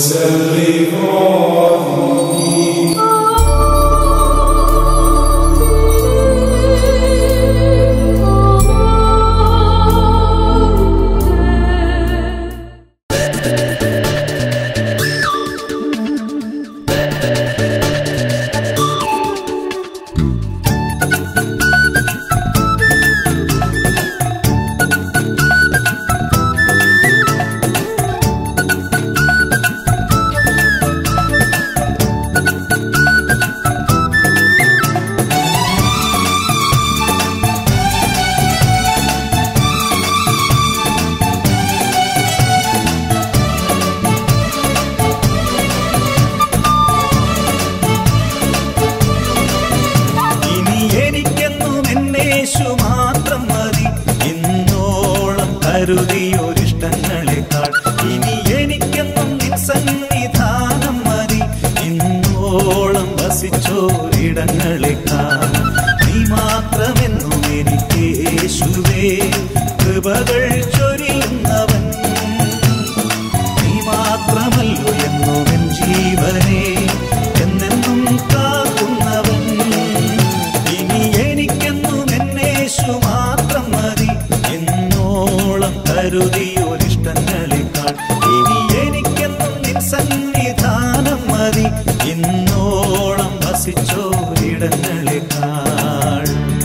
ഇനി എനിക്കെന്നും എന്നേശു മാത്രം മതി ഇന്നോളം കരുതിയൊരിഷ്ടങ്ങളെക്കാൾ ഇനി എനിക്കെന്നും നിൻ സന്നിധാനം മതി ഇന്നോളം വസിച്ചോരിടങ്ങളെക്കാൾ നീ മാത്രമെന്നും എനിക്ക് യേശുവേ കൃപകൾ ചൊരിയുന്നവൻ നീ മാത്രമല്ലോ എന്നും എൻ ജീവനെ എന്നെന്നും കാക്കുന്നവൻ ഇനി എനിക്കെന്നും എന്നേശു മാത്രം മതി എന്നോളം കരുതിയൊരിഷ്ടങ്ങളെക്കാൾ ഇനി എനിക്കെന്നും നിൻ സന്നിധാനം മതി ഇന്നോളം വസിച്ചോരിടങ്ങളെക്കാൾ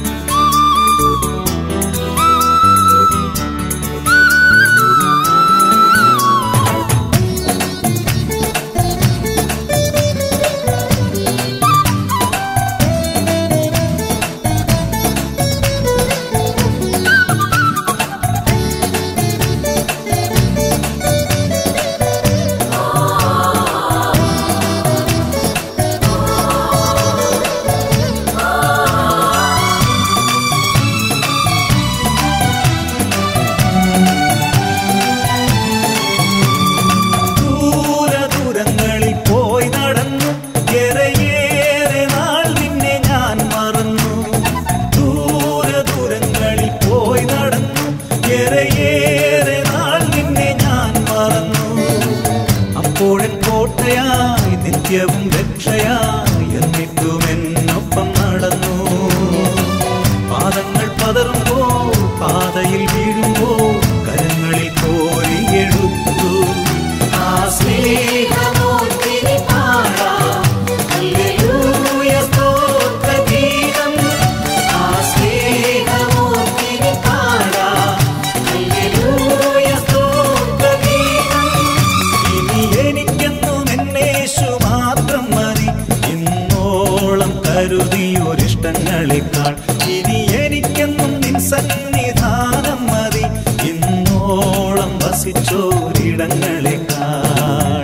ദൂര ദൂരങ്ങളിൽ പോയി നടന്നു ഏറെയേറെ നാൾ നിന്നെ ഞാൻ മറന്നു ദൂര ദൂരങ്ങളിൽ പോയി നടന്നു ഏറെയേറെ നാൾ നിന്നെ ഞാൻ മറന്നു അപ്പോഴൻ കോട്ടയായി നിത്യവും രക്ഷയായി എന്നിട്ടും എന്നൊപ്പം നടന്നു പാദങ്ങൾ പതറുമ്പോൾ പാതയിൽ വീഴുമ്പോൾ കരങ്ങളിൽ കോരിയെടുത്തു ആ സ്നേഹമോർത്തിനി പാടാം ഹല്ലേലൂയ സ്തോത്രഗീതം ആ സ്നേഹമോർത്തിനി പാടാം ഹല്ലേലൂയ സ്തോത്രഗീതം ഇനി എനിക്കെന്നും എന്നേശു മാത്രം മതി ഇന്നോളം കരുതിയൊരിഷ്ടങ്ങളെക്കാൾ ഇനി എനിക്കെന്നും നിൻ സന്നിധാനം മതി ഇന്നോളം വസിച്ചോരിടങ്ങളെക്കാൾ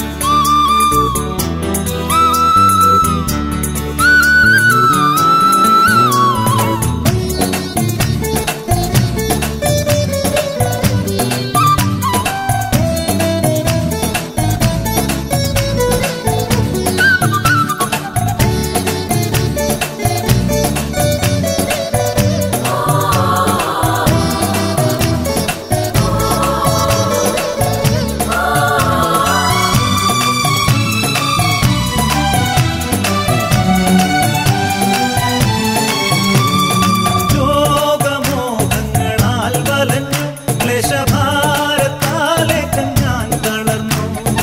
ലോകമോഹങ്ങളാൽ വലഞ്ഞു ക്ലേശഭാരത്താലേറ്റം ഞാൻ തളർന്നു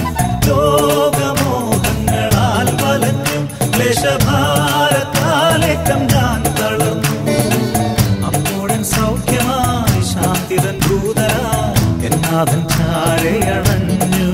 ലോകമോഹങ്ങളാൽ വലഞ്ഞു ക്ലേശഭാരത്താലേറ്റം ഞാൻ തളർന്നു അപ്പോഴൻ സൗഖ്യമായി ശാന്തിതൻ ദൂതരായി എന്നാഥൻ ചാരയണഞ്ഞു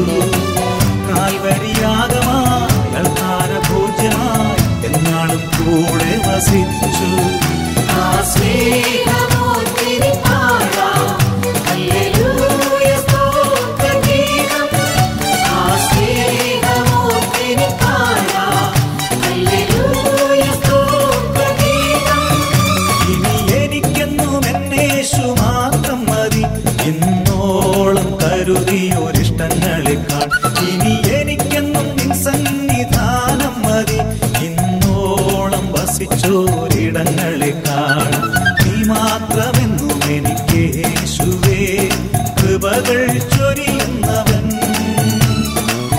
കാൽവരിയാകമായി അൾത്താര പൂജ്യമായി എന്നാളും കൂടെ വസിച്ചു ആ സ്നേഹമോർത്തിനി പാടാം ഹല്ലേലൂയ സ്തോത്രഗീതം ആ സ്നേഹമോർത്തിനി പാടാം ഹല്ലേലൂയ സ്തോത്രഗീതം ഇനി എനിക്കെന്നും എന്നേശു മാത്രം മതി ഇന്നോളം കരുതിയൊരിഷ്ടങ്ങളെക്കാൾ ഇനി എനിക്കെന്നും നിൻ സന്നിധാനം മതി ഇന്നോളം വസിച്ചോരിടങ്ങളെക്കാൾ നീ മാത്രമെന്നും എനിക്ക് യേശുവേ കൃപകൾ ചൊരിയുന്നവൻ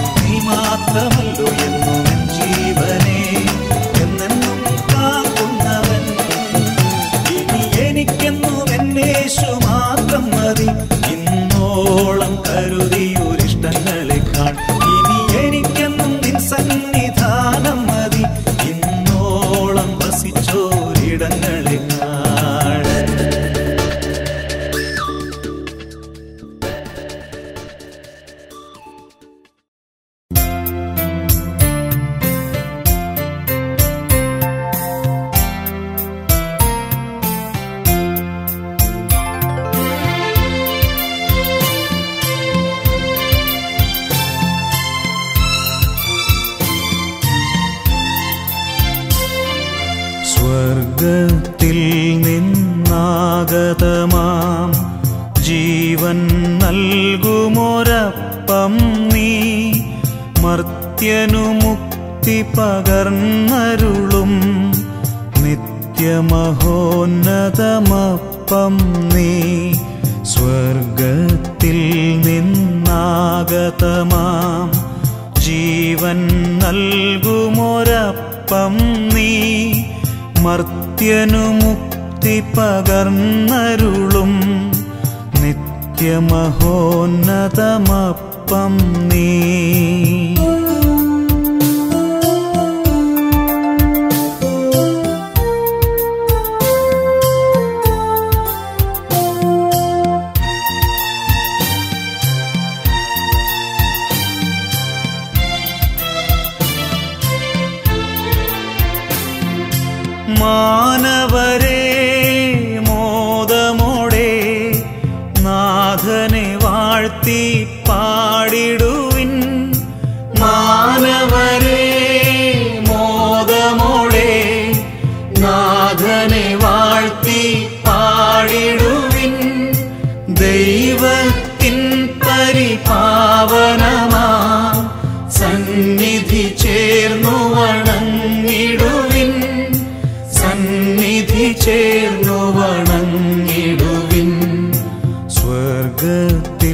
കരുതിയൊരിഷ്ടങ്ങളെക്കാൾ ഇനി എനിക്കെന്നും നിൻ സന്നിധാനം മതി ഇന്നോളം വസിച്ചോരിടങ്ങളെക്കാൾ സ്വർഗത്തിൽ നിന്നാഗതമാം ജീവൻ നൽകുമൊരപ്പം നീ മർത്യനു മുക്തി പകർന്നരുളും നിത്യമഹോന്നതമപ്പം നീ സ്വർഗത്തിൽ നിന്നാഗതമാം ജീവൻ നൽകുമൊരപ്പം നീ മർത്യനു മുക്തി പകർന്നരുളും നിത്യമഹോന്നതമപ്പം നീ മാനവരെ മോദമോടെ നാഥനെ വാഴ്ത്തി പാടിടുവിൻ മാനവരെ മോദമോടെ നാഥനെ വാഴ്ത്തി പാടിടുവിൻ ദൈവത്തിൻ പരിപാവനമാ സന്നിധി ചേർന്നു വണങ്ങിടുവിൻ സന്നിധി ചേർന്നു വണങ്ങിടുവിൻ സ്വർഗത്തിൽ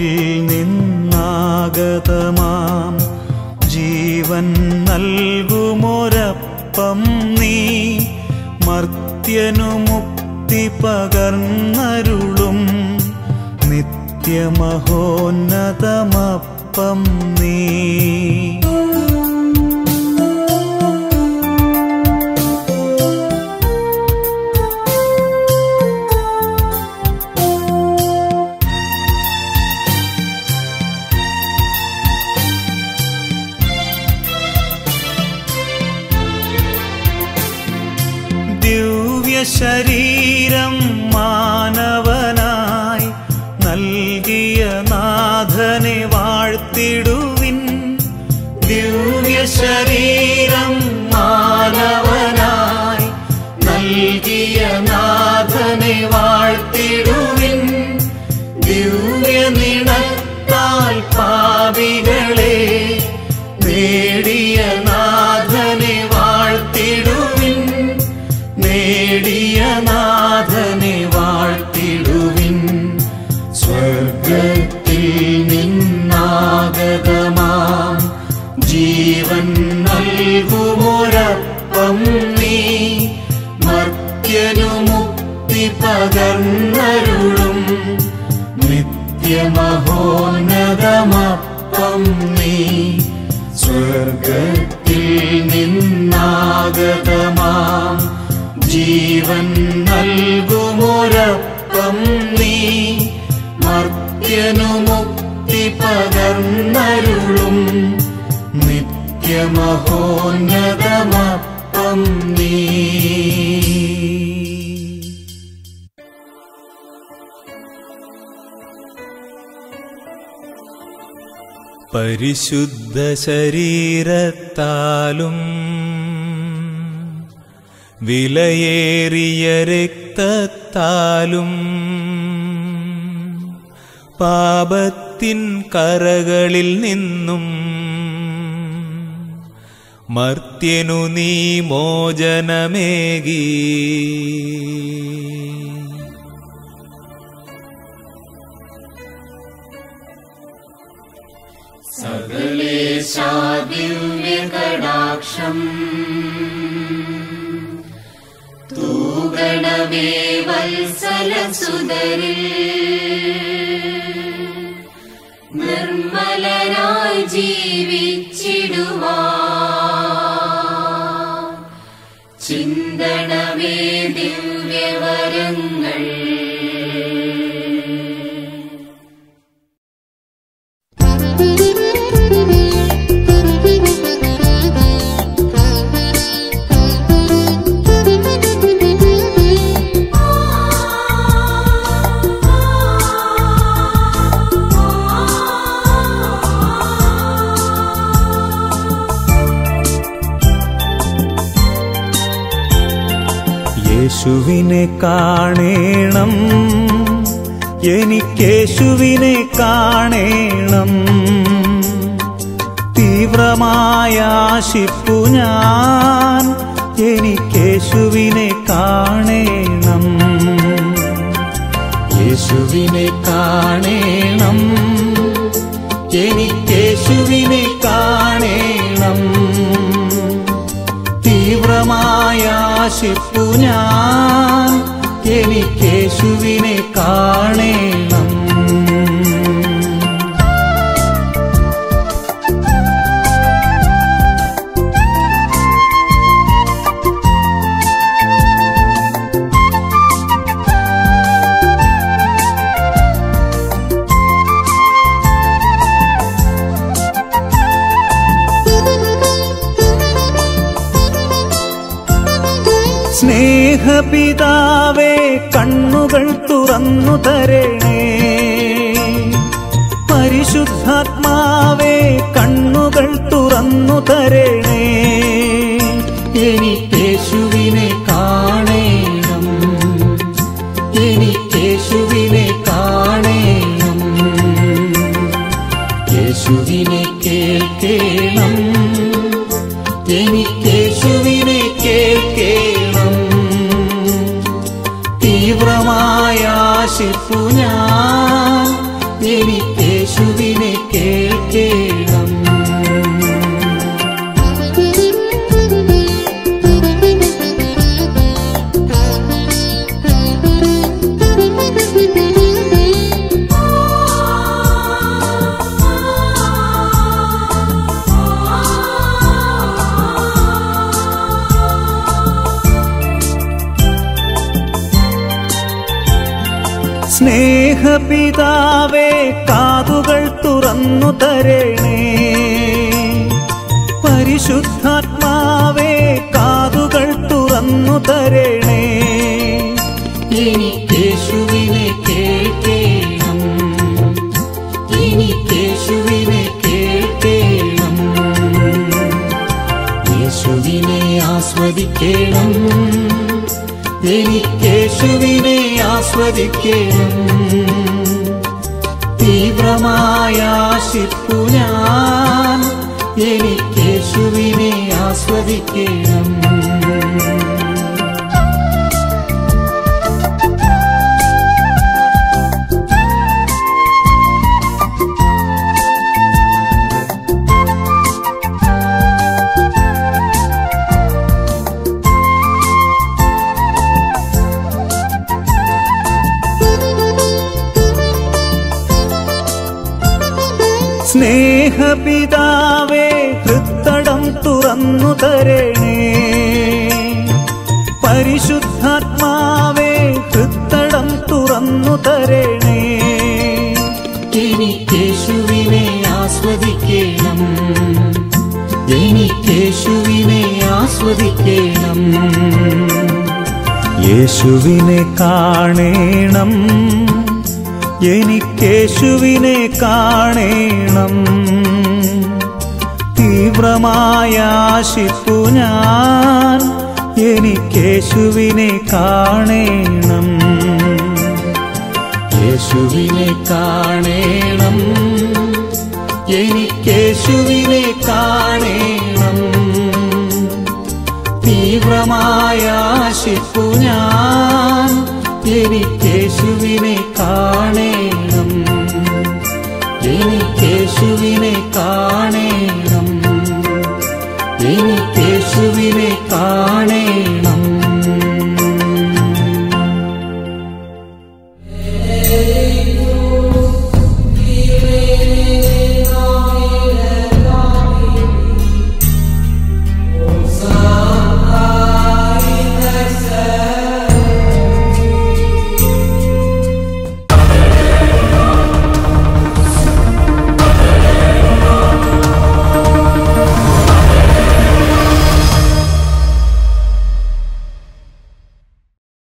നിന്നാഗതമാം ജീവൻ നൽകുമൊരപ്പം നീ മർത്യനു മുക്തി പകർന്നരുളും നിത്യമഹോന്നതമപ്പം നീ ദിവ്യ ശരീരം മാനവനായി നൽകിയ നാഥനെ വാഴ്ത്തിടുവിൻ ദിവ്യ ശരീരം മാനവനായി നൽകിയ നാഥനെ വാഴ്ത്തിടുവിൻ ദിവ്യ നിണത്താൽ പാപികളെ നേടിയ നാഥനെ വാഴ്ത്തിടുവിൻ നേടിയ നാഥനെ വാഴ്ത്തിടുവിൻ സ്വർഗത്തിൽ നിന്നാഗതമാം ജീവൻ നൽകുമൊരപ്പം നീ മർത്യനു മുക്തി പകർന്നരുളും നിത്യമഹോന്നതമപ്പം നീ സ്വർഗത്തിൽ നിന്നാഗതമാം ജീവൻ നൽകുമൊരപ്പം നീ മർത്യനു മുക്തി പകർന്നരുളും നിത്യമഹോന്നതമപ്പം നീ പരിശുദ്ധ ശരീരത്താലും വിലയേറിയ രക്തത്താലും പാപത്തിൻ കറകളിൽ നിന്നും മർത്യനു നീ മോചനമേകി ദിവ്യകടാക്ഷം തൂഗണമേ വത്സലസുതരിൽ നിർമ്മലനായി ജീവിച്ചിടുവാ ചിന്തണമേ ദിവ്യവരങ്ങൾ യേശുവിനെ കാണേണം എനിക്കേശുവിനെ കാണേണം തീവ്രമായ ആശിപ്പു ഞാൻ എനിക്കേശുവിനെ കാണേണം യേശുവിനെ കാണേണം എനിക്കേശുവിനെ കാണേണം തീവ്രമായ ആശിപ്പു ഞാൻ എനിക്കേശുവിനെ കാണേണം സ്നേഹപിതാവേ കണ്ണുകൾ തുറന്നു തരണേ പരിശുദ്ധാത്മാവേ കണ്ണുകൾ തുറന്നു തരണേ എനിക്കേശുവിനെ കാണേണം എനിക്കേശുവിനെ കാണേണം യേശുവിനെ കേൾക്കേണം എനിക്കേശുവിനെ കേൾക്കേണം തീവ്രമായ ആശിപ്പു ഞാൻ എനിക്കേശുവിനെ കേൾക്കേണം സ്നേഹപിതാവേ കാതുകൾ തുറന്നു തരണേ പരിശുദ്ധാത്മാവേ കാതുകൾ തുറന്നു തരണേ എനിക്കേശുവിനെ കേൾക്കേണം എനിക്കേശുവിനെ കേൾക്കേണം യേശുവിനെ ആസ്വദിക്കണം എനിക്കേശുവിനെ ആസ്വദിക്കണം തീവ്രമായ ആശിപ്പു ഞാൻ എനിക്കേശുവിനെ ആസ്വദിക്കണം സ്നേഹപിതാവേ ഹൃത്തടം തുറന്നു തരണേ പരിശുദ്ധാത്മാവേ ഹൃത്തടം തുറന്നു തരണേ എനിക്കേശുവിനെ ആസ്വദിക്കണം എനിക്കേശുവിനെ ആസ്വദിക്കണം യേശുവിനെ കാണേണം എനിക്കേശുവിനെ കാണേണം തീവ്രമായ ആശിപ്പു ഞാൻ എനിക്കേശുവിനെ കാണേണം യേശുവിനെ കാണേണം എനിക്കേശുവിനെ കാണേണം തീവ്രമായ ആശിപ്പു ഞാൻ എനിക്കേശുവിനെ കാണേണം എനിക്കേശുവിനെ കാണേണം